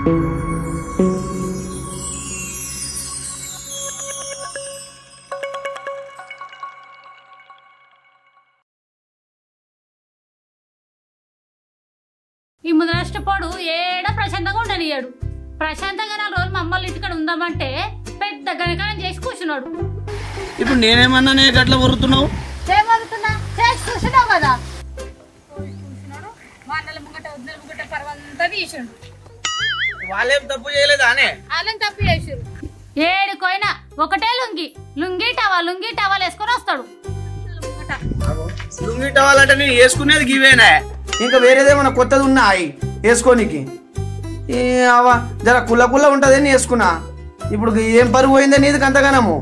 ఈ ముదనష్టపోడు ఏడ ప్రశాంతంగా ఉండనియాడు ప్రశాంతంగా నాలుగు రోజులు మమ్మల్ని ఇంటికాడ ఉందామంటే పెద్ద గణకారం చేసి కూర్చున్నాడు ఇప్పుడు నేనేమన్నా నీ గట్ల వరుతున్నావు చేయబోతున్నా చేసి కూర్చున్నావు కదా కూర్చున్నాడు మా అన్నల ముంగట వద్దల ముంగట పర్వంతా తీసిండు వాళ్ళేం తప్పు చేయలేదా అనే వాళ్ళని తప్పు చేసిరు ఏడుకోయినా ఒకటే లుంగి లుంగి టవా లుంగి టవాల్ వేసుకొని వస్తాడు లుంగి టవాలంటే నేను వేసుకునేది గివేనా ఇంకా వేరేదేమన్నా కొత్తది ఉన్నాయి వేసుకోనికి ఏ అవ జర కుల్ల కుల్ల ఉంటుంది అని వేసుకున్నా ఇప్పుడు ఏం పరుగు పోయిందే నీది అంతగానము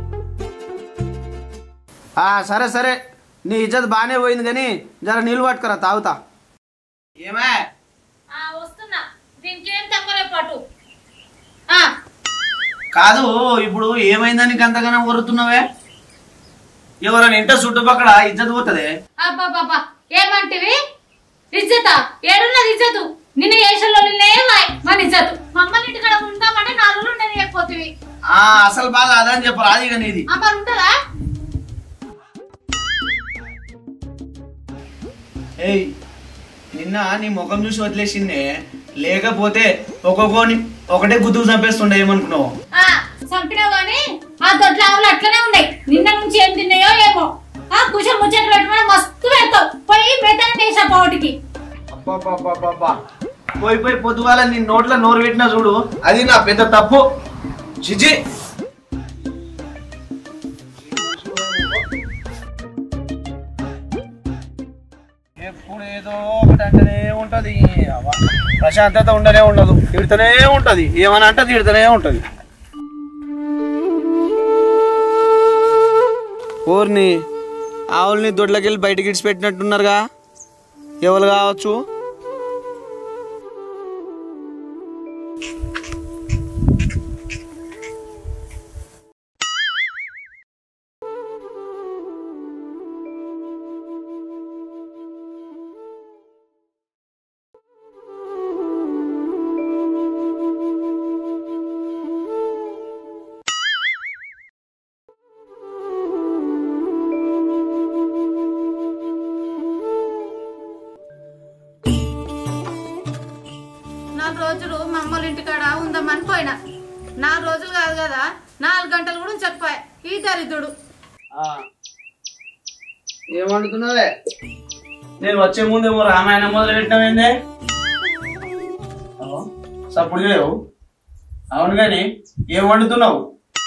ఆ, సరే సరే నీ ఇజ్జత్ బాగానే పోయింది కానీ జర నీళ్ళు పట్టుకురా తాగుతా ఏమే వస్తున్నా దీనికి ఏం తక్కువ పాటు కాదు ఇప్పుడు ఏమైందని అంతగానో వరుతున్నావే ఎవరైనా ఇంట చుట్టుపక్కల ఇజ్జత్ పోతుంది అబ్బాబాబా ఏమంటివి ఇజ్జత ఏడున్నది ఇజ్జతు నిన్న ఏషంలో లేవాయ్ మన ఇజ్జతు మమ్మల్ని ఇంటికాడ ఉంటామంటే నాలుగు రోజులు ఉండని లేకపోతివి ఆ అసలు బాధ అదని చెప్పరు అది ఇక నీది అమ్మ ఉంటుందా ఏయ్ నిన్న నీ ముఖం చూసి వదిలేసిందే లేకపోతే ఒక్కొక్కని ఒకటే గుర్తుకు చంపేస్తుండే ఏమనుకున్నావు ఆ చంపినావు గాని ఆ దొడ్ల ఆవులు అట్లనే ఉన్నాయి నిన్న నుంచి ఏం తిన్నాయో ఏమో ఆ కుషల్ ముచ్చట్లు పెట్టుకుని మస్తు పెడతావు పోయి మెత్తన వేసా పావుటికి అబ్బబ్బబ్బబ్బబ్బా. పోయి పోయి పొద్దుగాల నీ నోట్లో నోరు పెట్టినా చూడు అది నా పెద్ద తప్పు చిచి ఎప్పుడు ఏదో ఒకటి అంటేనే ఉంటది అవ్వ. ప్రశాంతత ఉండనే ఉండదు తిడుతూనే ఉంటది ఏమని అంటే తిడుతూనే ఉంటది ఊరిని ఆవుల్ని దొడ్లకెళ్ళి బయటకి ఇడిచిపెట్టినట్టున్నారుగా ఎవరు కావచ్చు నాలుగు రోజులు మా అమ్మల ఇంటికాడ ఉందామని పోయినా నాలుగు రోజులు కాదు కదా నాలుగు గంటలు కూడా చెప్పాయి ఈ దరిద్రుడు ఏమంటున్నావే నేను వచ్చే ముందేమో రామాయణం మొదలు పెట్టినావేందే సప్పుడు లేవు అవును కానీ ఏం వండుతున్నావు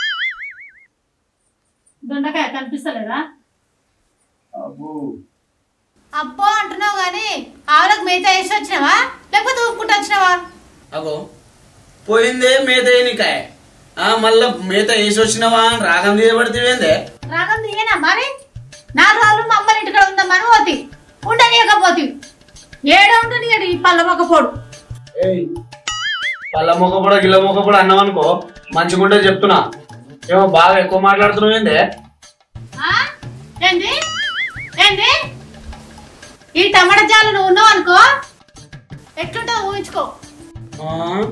దొండకాయ కనిపిస్తలేదా అబ్బో అబ్బో అంటున్నావు గాని ఆవులకు మేత వేసి వచ్చినావా లేకపోతే ఊపుకుంటూ వచ్చినావా అగో పోయిందే మేత ఏనికాయ ఆ మళ్ళా మేత వేసి వచ్చినావా అని రాగం తీయబడితేవేందే రాగం తీయనా మరి నాలుగు రోజులు మా అమ్మల ఇంటికాడ ఉందామని పోతి ఉండనీయకపోతి ఏడ ఉండనీయడు ఈ పళ్ళ మొక్కపోడు ఏయ్ పళ్ళ మొక్కపొడ గిల్ల మొక్కపొడ అన్నావు అనుకో మంచిగుంటే చెప్తున్నా ఏమో బాగా ఎక్కువ మాట్లాడుతున్నావేందే ఆ? ఏంది ఏంది ఈ టమాటా జాలు నువ్వు ఉన్నావు అనుకో ఎట్లుంటుందో ఊహించుకో ఆ?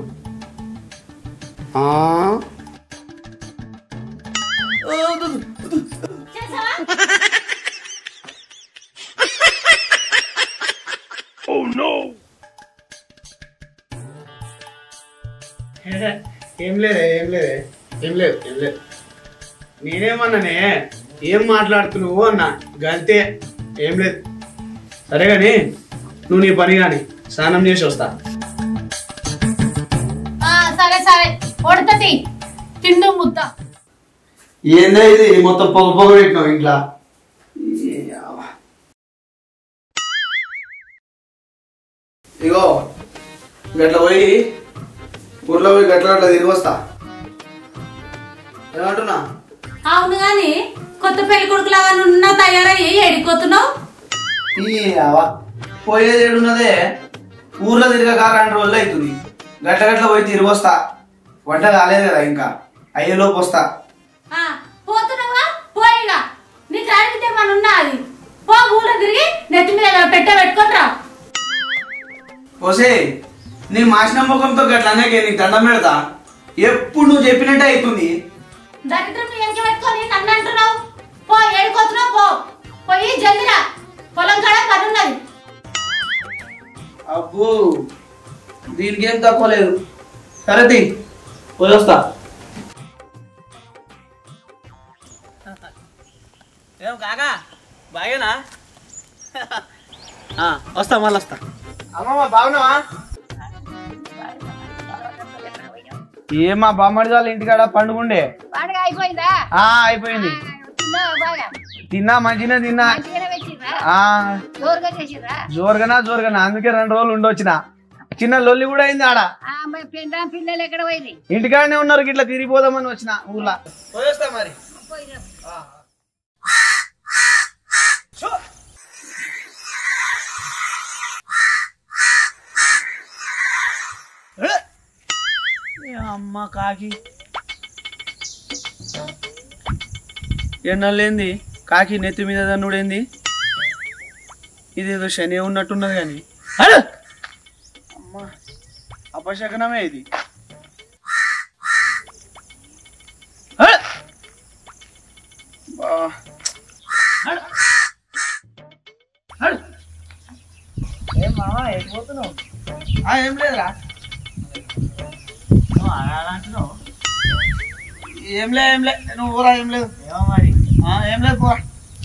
ఆ? ఓ, దు, దు, దు. చేసావా ఏం లేదే ఏం లేదే ఏం లేదు ఏం లేదు నేనేమన్నానే ఏం మాట్లాడుతున్నావు అన్నా గంతే ఏం లేదు సరే కానీ నువ్వు నీ పని కానీ స్నానం చేసి వస్తా ఆ, సరే సరే కొడతది తిండు ముద్ద ఏందే ఇది మొత్తం పొగ పొగ పెట్టినావు ఇంట్లో ఇగో గట్ల పోయి ఊర్లో పోయి గట్ల అట్లా తిరిగి వస్తా ఏమంటున్నా అవును గాని కొత్త పెళ్లి కొడుకులాగా నున్న తయారయ్యి ఎడిపోతున్నావు ఈ అవ పోయేది ఏడున్నదే ఊర్లో తిరగక రెండు రోజులు అవుతుంది గట్ల గట్ల పోయి తిరిగి వస్తా వంట కాలేదు కదా ఇంకా అయ్యేలోపు వస్తా ఆ, పోతున్నావా పోయిగా నీకు అడిగితే మన ఉన్నా అది పో ఊళ్ళో తిరిగి నెత్తి మీద పెట్ట పెట్టుకొని రా పోసే నీ మాసిన ముఖంతో గట్లనే నీకు దండం పెడతా ఎప్పుడు నువ్వు చెప్పినట్టే అవుతుంది దరిద్రం నీ వెనక పెట్టుకొని నన్ను అంటున్నావు పో ఏడుకోతున్నావు పో పోయి జల్దిరా పొలం కాడ పని ఉన్నది అబ్బో దీనికి ఏం తక్కువ లేదు సరే తీ పోయి వస్తా ఏం కాకా బాగేనా వస్తా మళ్ళీ వస్తా అమ్మమ్మ బాగున్నావా ఏమా బామ్మడి వాళ్ళ ఇంటికాడ పండుగుండే పండుగ అయిపోయిందా ఆ అయిపోయింది తిన్నావా బాగా తిన్నా మంచిగా తిన్నా మంచిగానే పెట్టిర్రా ఆ జోరుగా చేసిర్రా జోరుగానా జోరుగానా అందుకే రెండు రోజులు ఉండొచ్చిన చిన్న లొల్లి కూడా అయింది ఆడ ఆ, మరి పిల్ల పిల్లలు ఎక్కడ పోయింది ఇంటికాడనే ఉన్నారు ఇట్లా తిరిగిపోదామని వచ్చిన ఊర్లో పోయేస్తా మరి అమ్మ కాకి ఎన్నలేంది కాకి నెత్తి మీద దన్నుడేంది ఇదేదో శని ఉన్నట్టున్నది కానీ అమ్మ అపశకనమే ఇది హ! బా. హ! హ! ఏం మావా ఎడిపోతున్నావు ఏం లేదురా ఏం లే ఏం లే నువ్వు ఊరా ఏం లేదు మరి ఏం లేదు పోరా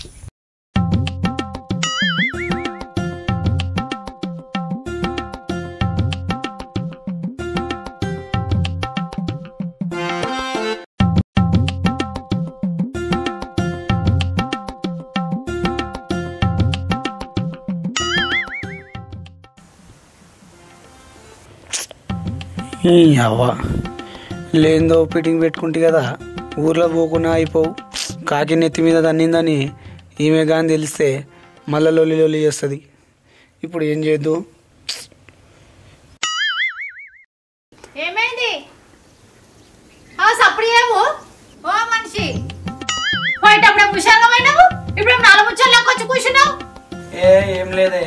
అవ్వ లేందో ఫిట్టింగ్ పెట్టుకుంటే కదా ఊర్లో పోకుండా అయిపోవు కాకి నెత్తి మీద తన్నిందని ఈమె కానీ తెలిస్తే మళ్ళా లొల్లి లొల్లి చేస్తుంది ఇప్పుడు ఏం చేద్దు ఏమైంది ఆ సప్పుడు ఏమో ఓ మనిషి పోయేటప్పుడు హుషారుగా పోయినావు ఇప్పుడు నాలుగు ముచ్చల్లోకి వచ్చి కూర్చున్నావు ఏ ఏం లేదే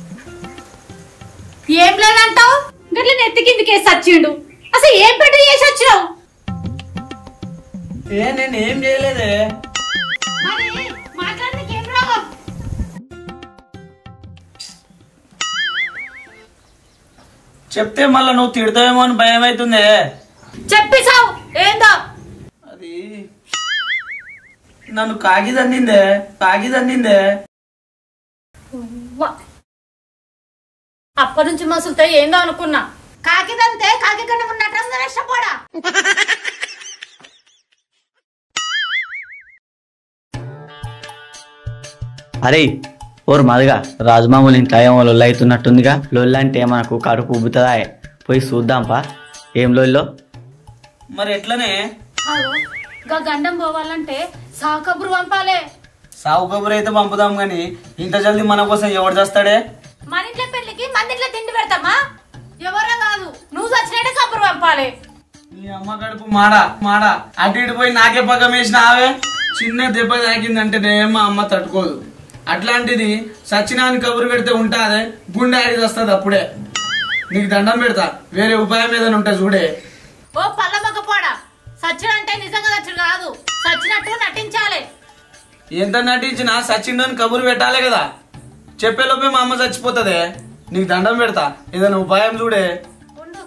ఏం లేదంటావు గట్ల నెత్తి కిందకేసి వచ్చిండు అసలు ఏం పెట్టి చేసి వచ్చినావు ఏ నేను ఏం చేయలేదే మరి మాట్లాడడానికి ఏం రోగం చెప్తే మళ్ళీ నువ్వు తిడతావేమో అని భయం అవుతుందే చెప్పిసావు ఏందో అది నన్ను కాకి తన్నిందే కాకి తన్నిందే వా. అప్పటి నుంచి మసులుతో ఏందో అనుకున్నా కాకిదంతే కాకి కన్నా ఉన్నట్టు అందరూ ఇష్టపడా అరే ఓరు మదిగా రాజమామూలు ఇంట్లో ఏమో లొల్లు అవుతున్నట్టుందిగా లొల్లు అంటే మనకు కడుపు ఉబ్బుతుందా పోయి చూద్దాంపా ఏం లొల్లో మరి ఎట్లనే అగో గా గండం పోవాలంటే సాకబురు పంపాలే సాగు కబురు అయితే పంపుదాం గాని ఇంత జల్దీ మన కోసం ఎవడు చేస్తాడే మన ఇంట్లో పెళ్లికి మన ఇంట్లో తిండి పెడతామా ఎవరో కాదు నువ్వు చచ్చినట్టే కబురు పంపాలి నీ అమ్మ కడుపు మాడ మాడ అటు ఇటు పోయి నాకే పక్కం వేసిన ఆవే చిన్న దెబ్బ తాకిందంటే మా అమ్మ తట్టుకోదు అట్లాంటిది సచ్చినాన్ని కబురు పెడితే ఉంటాదే గుండె ఆడి వస్తుంది అప్పుడే నీకు దండం పెడతా వేరే ఉపాయం ఏదైనా ఉంటే చూడే ఓ పళ్ళ మొక్క పోడా సచ్చినంటే నిజంగా చచ్చుడు కాదు సచ్చినట్టు నటించాలి ఎంత నటించినా సచిండని కబురు పెట్టాలి కదా చెప్పేలోపే మా అమ్మ చచ్చిపోతుందే నీకు దండం పెడతా ఏదైనా ఉపాయం చూడే ఉండు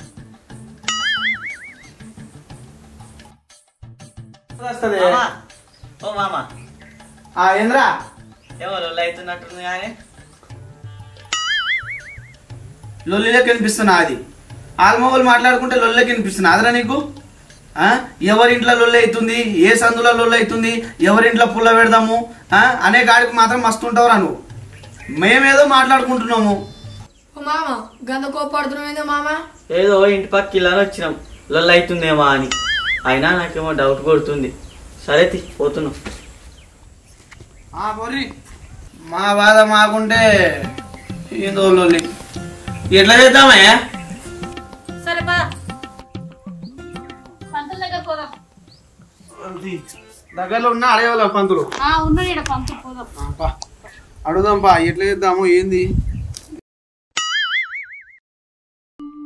వస్తదే. ఓ మామ ఆ ఏంద్రా ఏమో లొల్లు అవుతున్నట్టుంది కానీ లొల్లిలోకి వినిపిస్తున్నా అది ఆల్మోగలు మాట్లాడుకుంటే లొల్లకి వినిపిస్తున్నా అదరా నీకు ఆ? ఎవరింట్లో లొల్లి అవుతుంది ఏ సందులో లొల్లి అవుతుంది ఎవరింట్లో పుల్ల పెడదాము ఆ? అనే కాడికి మాత్రం మస్తు ఉంటావురా నువ్వు మేమేదో మాట్లాడుకుంటున్నాము మామ గంద కోపడుతున్నామేందో మామ ఏదో ఇంటి పక్క ఇలా వచ్చినాం లొల్లు అవుతుందేమో అని అయినా నాకేమో డౌట్ కొడుతుంది సరే తి పోతున్నాం ఆ పోరి మా బాధ మాకుంటే ఏదో లొల్లి ఎట్లా చేద్దామే సరే పద పంతుల దగ్గర పోదాం దగ్గరలో ఉన్న అడగల పంతులు ఆ ఉన్నాడు ఈడ పంతులు పోదాం ఆ, పా. అడుగుదాం పా ఎట్లా చేద్దాము ఏంది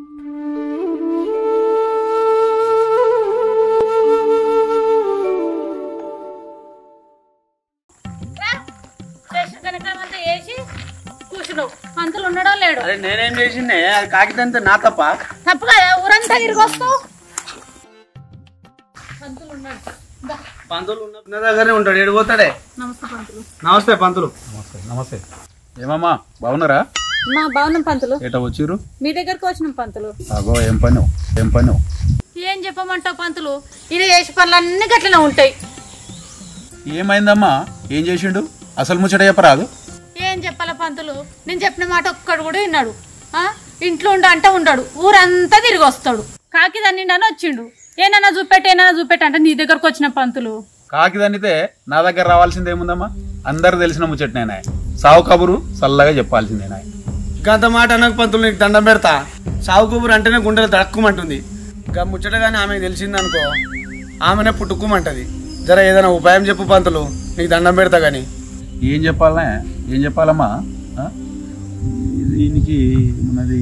ఉన్నాడో లేడు అరే నేనేం చేసిండే అది కాకితంతే నా తప్ప తప్పు కదా ఊరంతా తిరిగి వస్తావు పంతులు ఉన్నాడు దా, పంతులు ఉన్న ఉన్న దగ్గరనే ఉంటాడు ఏడు పోతాడే నమస్తే పంతులు నమస్తే పంతులు నమస్తే నమస్తే ఏమమ్మా బాగున్నారా మా భవనం పంతులు ఏటా వచ్చిర్రు మీ దగ్గరకు వచ్చినాం పంతులు అగో ఏం పని ఏం పని ఏం చెప్పమంటావు పంతులు ఇది చేసే పనులన్నీ గట్లనే ఉంటాయి ఏమైందమ్మా ఏం చేసిండు అసలు ముచ్చట చెప్పరాదు ఏం చెప్పాల పంతులు నేను చెప్పిన మాట ఒక్కడు కూడా విన్నాడు ఆ? ఇంట్లో ఉండు అంటే ఉండడు ఊరంతా తిరిగి వస్తాడు కాకి దాన్ని వచ్చిండు ఏనన్నా చూపెట్టు ఏనన్నా చూపెట్టు అంటే నీ దగ్గరకు వచ్చిన పంతులు కాకి దన్నితే నా దగ్గర రావాల్సింది ఏముందమ్మా అందరు తెలిసిన ముచ్చటనేనాయ్ సావు కబురు చల్లగా చెప్పాల్సిందేనాయ్ గంత మాట అనకు పంతులు నీకు దండం పెడతా సావు కుబురు అంటేనే గుండెలు తడక్కుమంటుంది ఇంకా ముచ్చట కానీ ఆమెకు తెలిసిందనుకో ఆమెనే పుట్టుకుమంటది జర ఏదైనా ఉపాయం చెప్పు పంతులు నీకు దండం పెడతా కానీ ఏం చెప్పాలనే ఏం చెప్పాలమ్మా ఆ? దీనికి ఉన్నది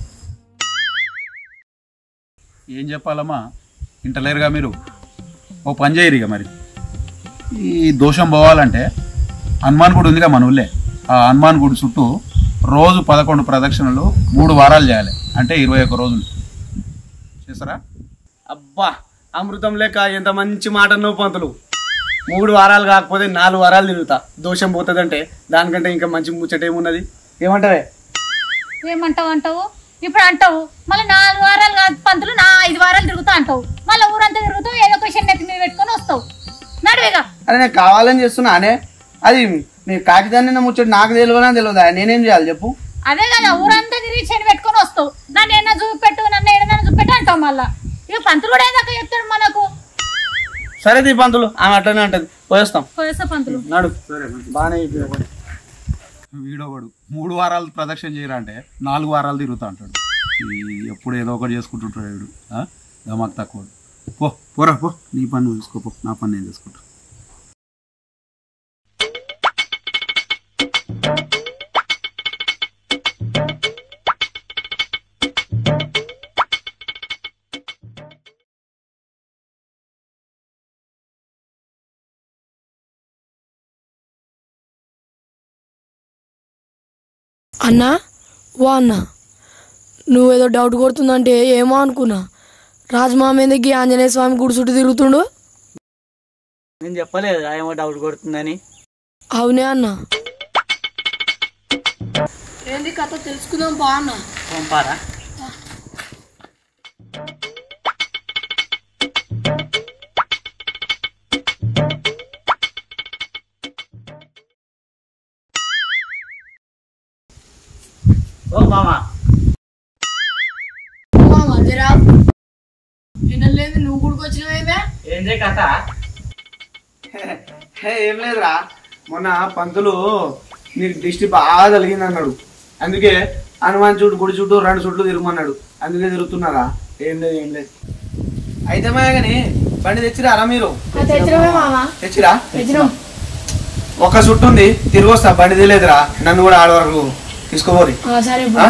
ఏం చెప్పాలమ్మా ఇంటలేరుగా మీరు ఓ పని చేయరు ఇక మరి ఈ దోషం పోవాలంటే హనుమాన్ గుడి ఉందిగా మన ఊళ్ళే ఆ హనుమాన్ గుడి చుట్టూ రోజు పదకొండు ప్రదక్షిణలు మూడు వారాలు చేయాలి అంటే ఇరవై ఒక్క రోజులు చేస్తారా అబ్బా అమృతం లేక ఎంత మంచి మాట నువ్వు పంతులు మూడు వారాలు కాకపోతే నాలుగు వారాలు తిరుగుతా దోషం పోతుందంటే దానికంటే ఇంకా మంచి ముచ్చట ఏమున్నది ఏమంటావే ఏమంటావు అంటావు ఇప్పుడు అంటావు మళ్ళీ నాలుగు వారాలు కాదు పంతులు నా ఐదు వారాలు తిరుగుతా అంటావు మళ్ళీ ఊరంతా తిరుగుతావు ఏదో క్వశ్చన్ ఎత్తి మీద పెట్టుకొని వస్తావు నడువేగా అరే నేను కావాలని చేస్తున్నానే అది నీ కాకిదాన్ని ముచ్చట నాకు తెలియనా తెలియదా నేనేం చేయాలి చెప్పు అదే కదా ఊరంతా తిరిగి చెని పెట్టుకొని వస్తావు నన్ను ఏదైనా చూపెట్టు నన్ను ఏదైనా చూపెట్టు అంటావు మళ్ళా ఇక పంతులు కూడా ఏదాకా చెప్తాడు మనకు సరే దీ పంతులు ఆమె అట్లనే అంటది పోయేస్తాం పోయేస్తా పంతులు నడు సరే బాగానే అయిపోయావు. వీడోవాడు మూడు వారాలు ప్రదక్షిణ చేయరా అంటే నాలుగు వారాలు తిరుగుతా అంటాడు ఈ ఎప్పుడు ఏదో ఒకటి చేసుకుంటుంటాడు వీడు ఆ? దమాక్ తక్కువ పో పోరా పో నీ పని నువ్వు చూసుకో పో నా పని నేను చేసుకుంటా అన్నా ఓ అన్న నువ్వేదో డౌట్ కొడుతుందంటే ఏమో అనుకున్నా రాజమామ ఎందుకు ఈ ఆంజనేయ స్వామి గుడి చుట్టూ తిరుగుతుండు నేను చెప్పలేదు ఏమో డౌట్ కొడుతుందని అవునే అన్న ఏంది కథ తెలుసుకుందాం బా అన్న పంపారా ఓ మామా మధ్యరా వినలేదు నువ్వు గుడికి వచ్చినవేమే ఏందే కథ హే, ఏం లేదురా మొన్న పంతులు నీకు దిష్టి బాగా కలిగింది అన్నాడు అందుకే హనుమాన్ చుట్టూ గుడి చుట్టూ రెండు చుట్లు తిరగమన్నాడు అందుకే తిరుగుతున్నారా ఏం లేదు ఏం లేదు అయితే కానీ బండి తెచ్చిరారా మీరు తెచ్చినవే మామ తెచ్చిరా తెచ్చినాం ఒక చుట్టు ఉంది తిరిగి వస్తా బండి తెలియదురా నన్ను కూడా ఆడ వరకు తీసుకోబోరి ఆ, సరే ఆ?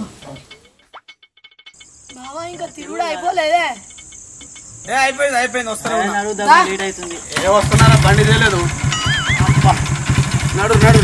బావా ఇంకా తిరుగుడు అయిపోలేదే ఏ అయిపోయింది అయిపోయింది వస్తాను లేట్ అవుతుంది ఏ వస్తున్నారా బండి తెలియదు అబ్బా. నడు నడు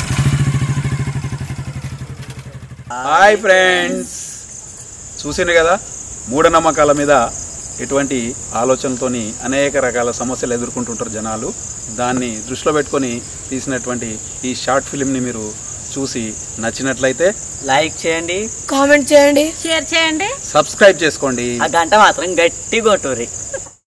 హాయ్ ఫ్రెండ్స్ చూసిండు కదా మూఢనమ్మకాల మీద ఎటువంటి ఆలోచనలతోని అనేక రకాల సమస్యలు ఎదుర్కొంటుంటారు జనాలు దాన్ని దృష్టిలో పెట్టుకొని తీసినటువంటి ఈ షార్ట్ ఫిలింని మీరు చూసి నచ్చినట్లయితే లైక్ చేయండి కామెంట్ చేయండి షేర్ చేయండి సబ్స్క్రైబ్ చేసుకోండి ఆ గంట మాత్రం గట్టి కొట్టుర్రి